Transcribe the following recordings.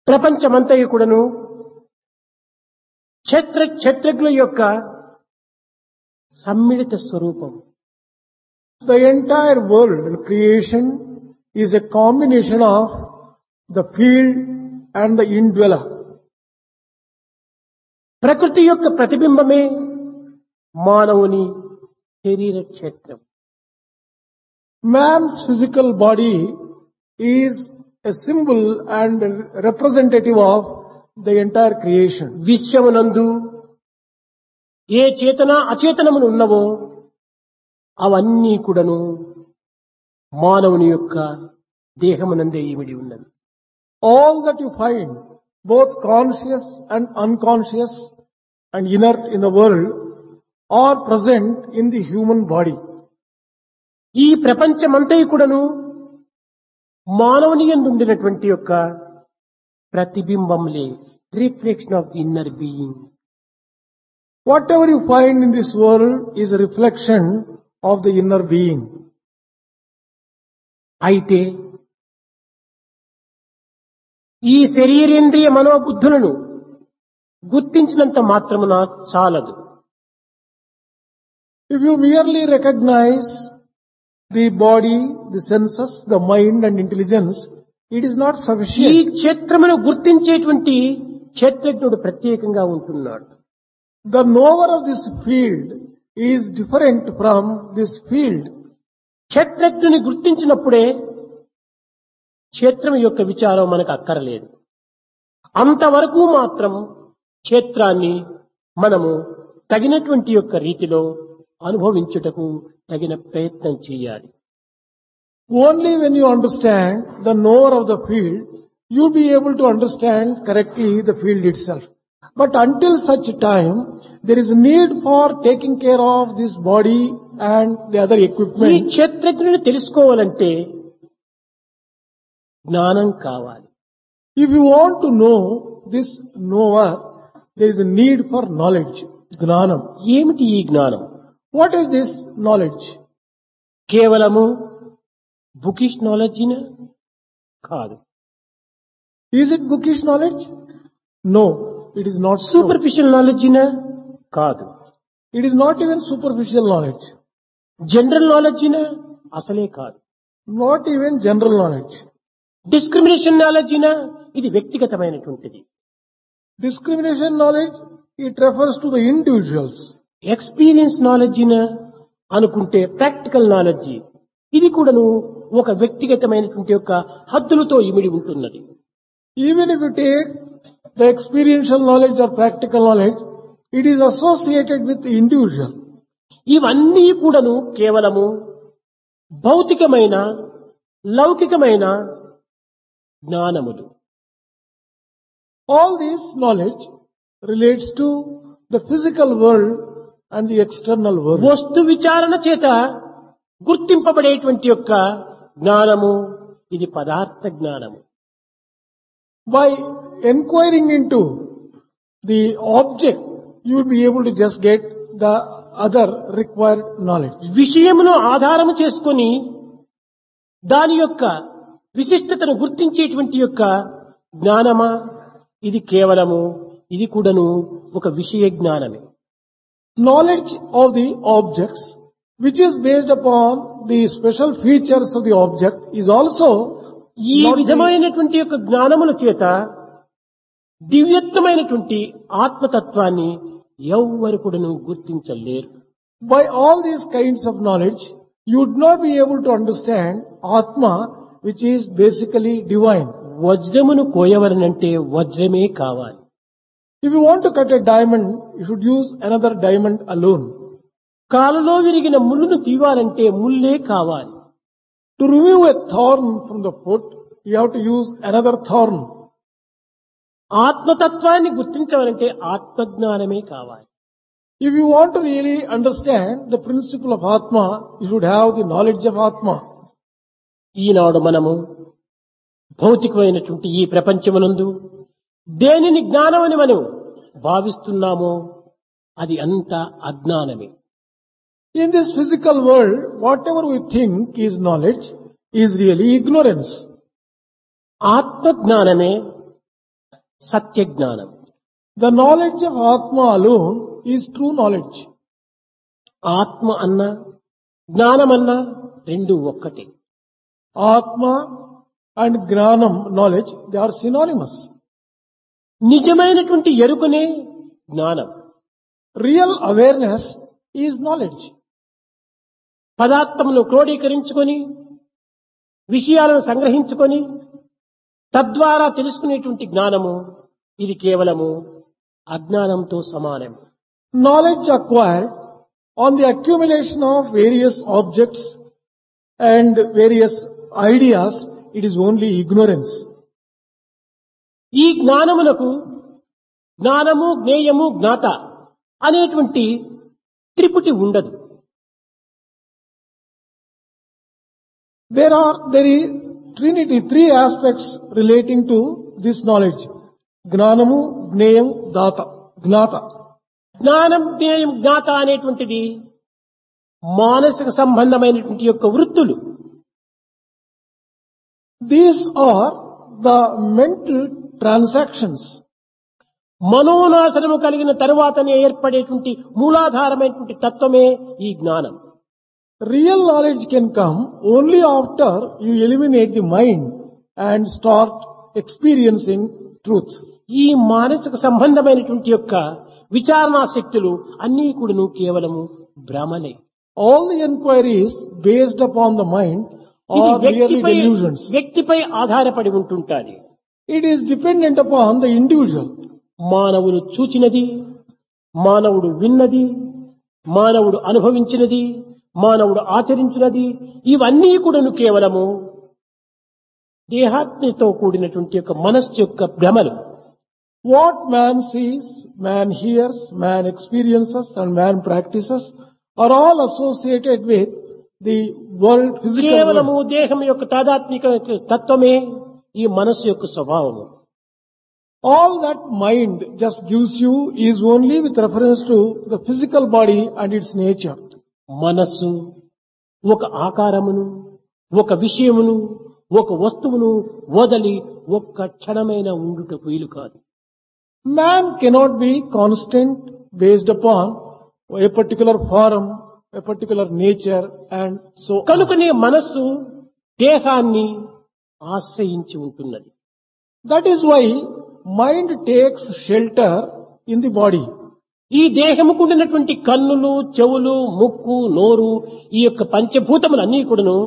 ప్రపంచమంతయు కూడాను క్షత్ర క్షత్రజ్ఞుల యొక్క సమ్మిళిత స్వరూపం The entire world and creation is a combination of the field and the indweller. ప్రకృతి యొక్క ప్రతిబింబమే మానవుని శరీర క్షేత్రం Man's physical body is a symbol and a representative of the entire creation. విశ్వమునందు ఏ చేతన అచేతనములు ఉన్నవో అవన్నీ కూడాను మానవుని యొక్క దేహమునందే ఇమిడి ఉన్నది All that you find, both conscious and unconscious and inert in the world, are present in the human body. ఈ ప్రపంచమంతయు కూడాను మానవుని యందు ఉండినటువంటి యొక్క ప్రతిబింబంలే reflection of the inner being Whatever you find in this world is a reflection of the inner being. అయితే ఈ శరీరేంద్రియ మనోబుద్ధులను గుర్తించినంత మాత్రమున చాలదు If you merely recognize the body, the senses, the mind and intelligence, it is not ఈ sufficient. క్షేత్రమును గుర్తించేటువంటి క్షేత్రజ్ఞుడు ప్రత్యేకంగా ఉంటున్నాడు The knower of this field is different from this field. క్షేత్రజ్ఞుని గుర్తించినప్పుడే క్షేత్రం యొక్క విచారం మనకు అక్కరలేదు అంతవరకు మాత్రం క్షేత్రాన్ని మనము తగినటువంటి యొక్క రీతిలో అనుభవించుటకు తగిన ప్రయత్నం చేయాలి Only when you understand the knower of the field, you'll be able to understand correctly the field itself. But until such time, there is need for taking care of this body and the other ఈ equipment. క్షేత్రజ్ఞుని తెలుసుకోవాలంటే జ్ఞానం కావాలి If you want to know this knower, there is a need for knowledge, gnanam. ఏమిటి ఈ జ్ఞానం What is this knowledge? కేవలము bookish నాలెడ్జిన కాదు Is it bookish knowledge? No, it is not so. Superficial నాలెడ్జిన కాదు It is not even superficial knowledge, general నాలెడ్జిన అసలే కాదు not even general knowledge. Discrimination నాలెడ్జిన ఇది వ్యక్తిగతమైనటువంటిది Discrimination knowledge, it refers to the individuals. Experience నాలెడ్జిన అనుకుంటే ప్రాక్టికల్ నాలెడ్జి ఇది కూడాను ఒక వ్యక్తిగతమైనటువంటి యొక్క హద్దులతో ఇమిడి ఉంటున్నది Even if you take the experiential knowledge or practical knowledge, it is associated with the individual. ఇవన్నీ కూడాను కేవలము భౌతికమైన లౌకికమైన జ్ఞానములు All this knowledge relates to the physical world and the external world. వస్తు విచారణ చేత గుర్తింపబడేటువంటి యొక్క జ్ఞానము ఇది పదార్థ జ్ఞానము By inquiring into the object, you will be able to just get the other required knowledge. విషయమును ఆధారము చేసుకొని దాని యొక్క విశిష్టతను గుర్తించేటువంటి యొక్క జ్ఞానమా ఇది కేవలము ఇది కూడాను ఒక విషయ జ్ఞానమే Knowledge of the objects, which is based upon the special features of the object, is also ఈ not the- విధమైనటువంటి యొక్క జ్ఞానముల చేత దివ్యత్వమైనటువంటి ఆత్మతత్వాన్ని ఎవ్వరు కూడాను గుర్తించలేరు by all these kinds of knowledge, you would not be able to understand Atma, which is basically divine. వజ్రమును కోయవలనంటే వజ్రమే కావాలి If you want to cut a diamond, you should use another diamond alone. కాలులో విరిగిన ముళ్ళును తీవాలంటే ముల్లే కావాలి To remove a thorn from the foot, you have to use another thorn. ఆత్మతత్వాన్ని గుర్తించవాలంటే ఆత్మజ్ఞానమే కావాలి If you want to really understand the principle of Atma, you should have the knowledge of Atma. ఈనాడు మనము భౌతికమైనటువంటి ఈ ప్రపంచమునందు దేనిని జ్ఞానమని మనం భావిస్తున్నామో అది అంతా అజ్ఞానమే In this physical world, whatever we think is knowledge is really ignorance. ఆత్మజ్ఞానమే సత్య జ్ఞానం The knowledge of Atma alone is true knowledge. ఆత్మ అన్న జ్ఞానమన్నా రెండు ఒక్కటే Atma and Gnanam knowledge, they are synonymous. నిజమైనటువంటి ఎరుకనే జ్ఞానం Real awareness is knowledge. పదార్థమును క్రోడీకరించుకొని విషయాలను సంగ్రహించుకొని తద్వారా తెలుసుకునేటువంటి జ్ఞానము ఇది కేవలము అజ్ఞానంతో సమానం Knowledge acquired on the accumulation of various objects and various ideas, it is only ignorance. ఈ జ్ఞానమునకు జ్ఞానము జ్ఞేయము జ్ఞాత అనేటువంటి త్రిపుటి ఉండదు There are, there is Trinity, three aspects relating to this knowledge. Gnanamu, Gneyam, Data, Gnata. జ్ఞానం జ్ఞేయం జ్ఞాత అనేటువంటిది మానసిక సంబంధమైనటువంటి యొక్క వృత్తులు These are the mental transactions. మనోనాశనము కలిగిన తరువాతనే ఏర్పడేటువంటి మూలాధారమైనటువంటి తత్వమే ఈ జ్ఞానం Real knowledge can come only after you eliminate the mind and start experiencing truth. ఈ మానసిక సంబంధమైనటువంటి యొక్క విచారణా శక్తులు అన్నీ కూడాను కేవలము భ్రమలే All the enquiries based upon the mind ఇది are merely వ్యక్తిపై delusions. వ్యక్తిపై ఆధారపడి ఉంటుంటాది It is dependent upon the individual. మానవుడు చూచినది మానవుడు విన్నది మానవుడు అనుభవించినది మానవుడు ఆచరించినది ఇవన్నీ కూడాను కేవలము దేహాత్మతో కూడినటువంటి యొక్క మనస్సు యొక్క భ్రమలు What man sees, man hears, man experiences and man practices are all associated with the world, physical కేవలము world. దేహం యొక్క తాదాత్మిక తత్వమే ఈ మనస్సు యొక్క స్వభావము All that mind just gives you is only with reference to the physical body and its nature. మనస్సు ఒక ఆకారమును ఒక విషయమును ఒక వస్తువును వదలి ఒక్క క్షణమైన ఉండుటకు వీలు కాదు Man cannot be constant based upon a particular form, a particular nature and so on. కనుకనే మనస్సు దేహాన్ని ఆశ్రయించి ఉంటున్నది That is why mind takes shelter in the body. ఈ దేహముకు ఉండినటువంటి కన్నులు చెవులు ముక్కు నోరు ఈ యొక్క పంచభూతములన్నీ కూడాను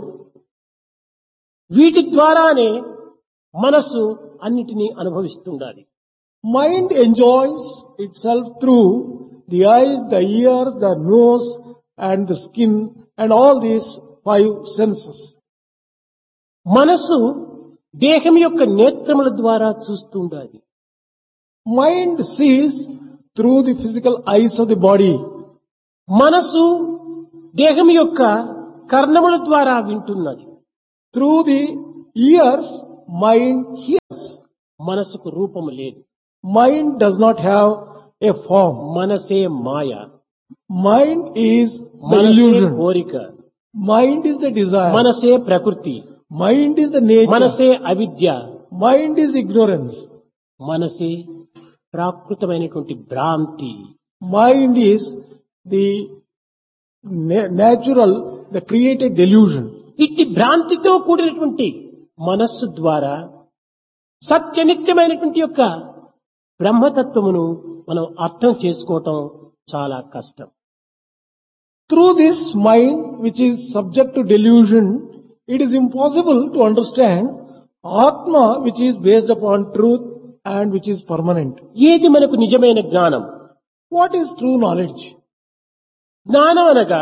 వీటి ద్వారానే మనస్సు అన్నిటినీ అనుభవిస్తుండాలి Mind enjoys itself through the eyes, the ears, the nose and the skin and all these five senses. మనస్సు దేహం యొక్క నేత్రముల ద్వారా చూస్తూ ఉండాలి Mind sees through the physical eyes of the body. మనస్సు దేహం యొక్క కర్ణముల ద్వారా వింటున్నది Through the ears, mind hears. మనసుకు రూపము లేదు Mind does not have a form. మనసే మాయ Mind is the మనసే illusion. కోరిక Mind is the desire. మనసే ప్రకృతి Mind is the nature. మనసే అవిద్య Mind is ignorance. మనసే ప్రాకృతమైనటువంటి భ్రాంతి Mind is the na- natural, the created delusion. ఇట్టి భ్రాంతితో కూడినటువంటి మనస్సు ద్వారా సత్యనిత్యమైనటువంటి యొక్క బ్రహ్మతత్వమును మనం అర్థం చేసుకోవటం చాలా కష్టం Through this mind, which is subject to delusion, it is impossible to understand Atma, which is based upon truth and which is permanent. ఏది మనకు నిజమైన జ్ఞానం What is true knowledge? జ్ఞానం అనగా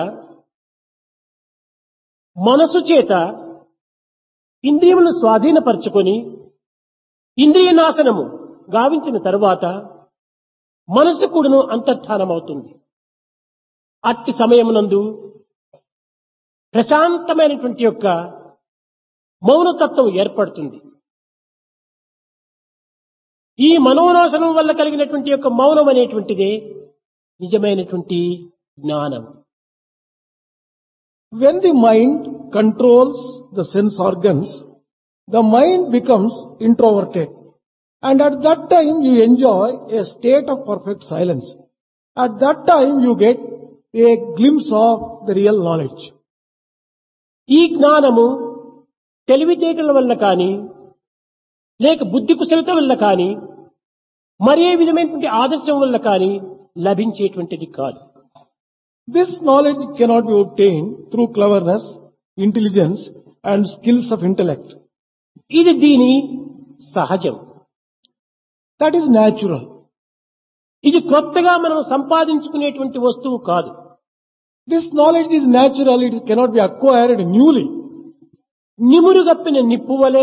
మనసు చేత ఇంద్రియములను స్వాధీనపరచుకొని ఇంద్రియ నాశనము గావించిన తరువాత మనసు కూడాను అంతర్ధానమవుతుంది అట్టి సమయమునందు ప్రశాంతమైనటువంటి యొక్క మౌనతత్వం ఏర్పడుతుంది ఈ మనోనాశనం వల్ల కలిగినటువంటి యొక్క మౌనం అనేటువంటిదే నిజమైనటువంటి జ్ఞానం When the mind controls the sense organs, the mind becomes introverted. And at that time you enjoy a state of perfect silence. At that time you get a glimpse of the real knowledge. ఈ జ్ఞానము తెలివితేటల వల్ల కానీ లేక బుద్ధి కుశలత వల్ల కానీ మరే విధమైనటువంటి ఆదర్శం వల్ల కానీ లభించేటువంటిది కాదు This knowledge cannot be obtained through cleverness, intelligence and skills of intellect. ఇది దీని సహజం That is natural. ఇది కొత్తగా మనం సంపాదించుకునేటువంటి వస్తువు కాదు This knowledge is natural, it cannot be acquired newly. నిమురుగప్పిన నిప్పు వలె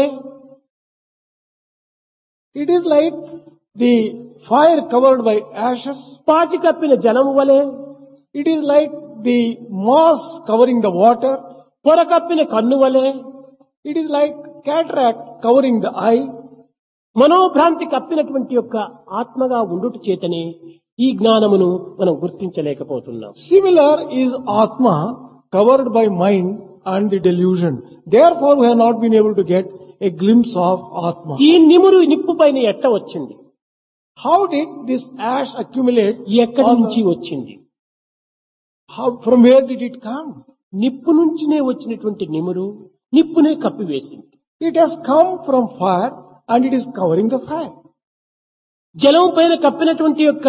It is like the fire covered by ashes. పాటి కప్పిన జలము వలె It is like the moss covering the water. పొర కప్పిన కన్ను వలె It is like cataract covering the eye. మనోభ్రాంతి కప్పినటువంటి యొక్క ఆత్మగా ఉండుట చేతనే ఈ జ్ఞానమును మనం గుర్తించలేకపోతున్నాం Similar is Atma covered by mind and the delusion. Therefore we have not been able to get a glimpse of Atma. ఈ నిమురు నిప్పు పైన ఎట్ట వచ్చింది How did this ash accumulate? ఎక్కడి on నుంచి the- వచ్చింది how, from where did it come? నిప్పు నుంచినే వచ్చినటువంటి నిమురు నిప్పునే కప్పివేసింది It has come from fire and it is covering the fire. జలం పైన కప్పినటువంటి యొక్క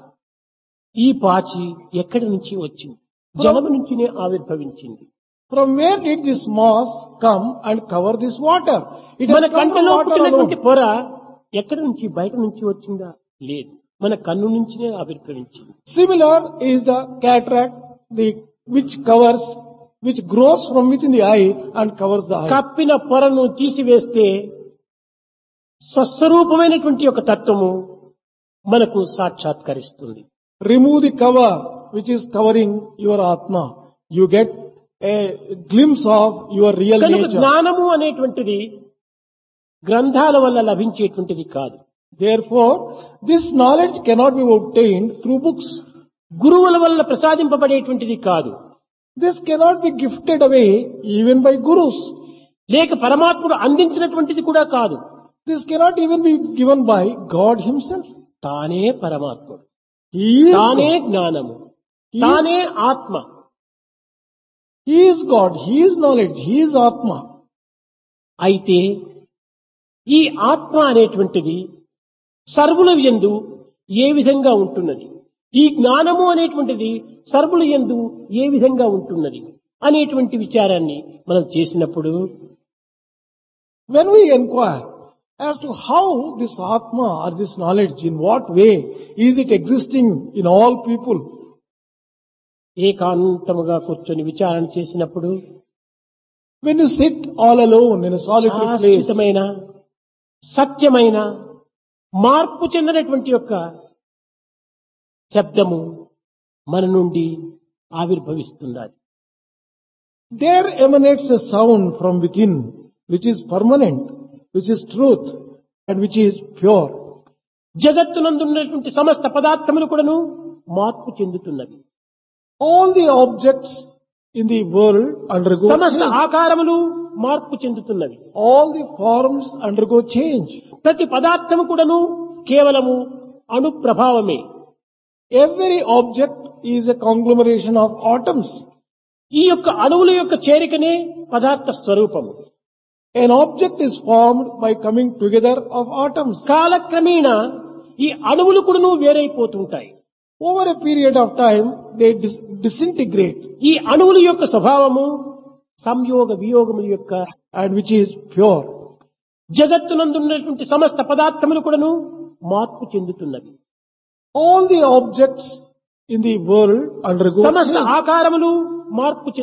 ఈ పాచి ఎక్కడి నుంచి వచ్చింది జలము నుంచినే ఆవిర్భవించింది From where did this moss come and cover this water? It మన has come from కంటిలో water పుట్టినటువంటి alone. పొర ఎక్కడి నుంచి బయట నుంచి వచ్చిందా లేదు మన కన్ను నుంచినే ఆవిర్భవించింది Similar is the cataract, the which covers, which grows from within the eye and covers the eye. కప్పిన పొరను తీసివేస్తే స్వస్వరూపమైనటువంటి ఒక తత్వము మనకు సాక్షాత్కరిస్తుంది Remove the cover which is covering your Atma. You get a glimpse of your real కనుక nature. జ్ఞానము అనేటువంటిది గ్రంథాల వల్ల లభించేటువంటిది కాదు Therefore, this knowledge cannot be obtained through books. గురువుల వల్ల ప్రసాదింపబడేటువంటిది కాదు This cannot be gifted away even by gurus. లేక పరమాత్ముడు అందించినటువంటిది కూడా కాదు This cannot even be given by God Himself. తానే పరమాత్ముడు He is తానే God. జ్ఞానము He తానే is, ఆత్మ he is God. He is knowledge. He is Atma. అయితే ఈ ఆత్మ అనేటువంటిది సర్వుల యందు ఏ విధంగా ఉంటున్నది ఈ జ్ఞానము అనేటువంటిది సర్వుల యందు ఏ విధంగా ఉంటున్నది అనేటువంటి విచారాన్ని మనం చేసినప్పుడు When we inquire as to how this Atma or this knowledge, in what way is it existing in all people, ఏకాంతముగా కూర్చొని విచారణ చేసినప్పుడు when you sit all alone in a solitary place, శాశ్వతమైన సత్యమైన మార్పు చెందినటువంటి యొక్క శబ్దము మన నుండి ఆవిర్భవిస్తున్నది there emanates a sound from within which is permanent, which is truth and which is pure. జగత్తునందున్నటువంటి సమస్త పదార్థములు కూడాను మార్పు చెందుతున్నవి All the objects in the world undergo సమస్త change. ఆకారములు మార్పు చెందుతున్నవి All the forms undergo change. ప్రతి పదార్థము కూడాను కేవలము అణు ప్రభావమే Every object is a conglomeration of atoms. ఈ యొక్క అణువుల యొక్క చేరికనే పదార్థ స్వరూపము An object is formed by coming together of atoms. కాలక్రమేణా ఈ అణువులు కూడాను వేరైపోతుంటాయి Over a period of time, they dis- disintegrate ఈ అణువుల యొక్క స్వభావము సంయోగ వియోగముల యొక్క and which is pure. జగత్తునందున్నటువంటి సమస్త పదార్థములు కూడాను మార్పు చెందుతున్నవి All the objects in the world undergo సమస్త change. ఆకారములు మార్పు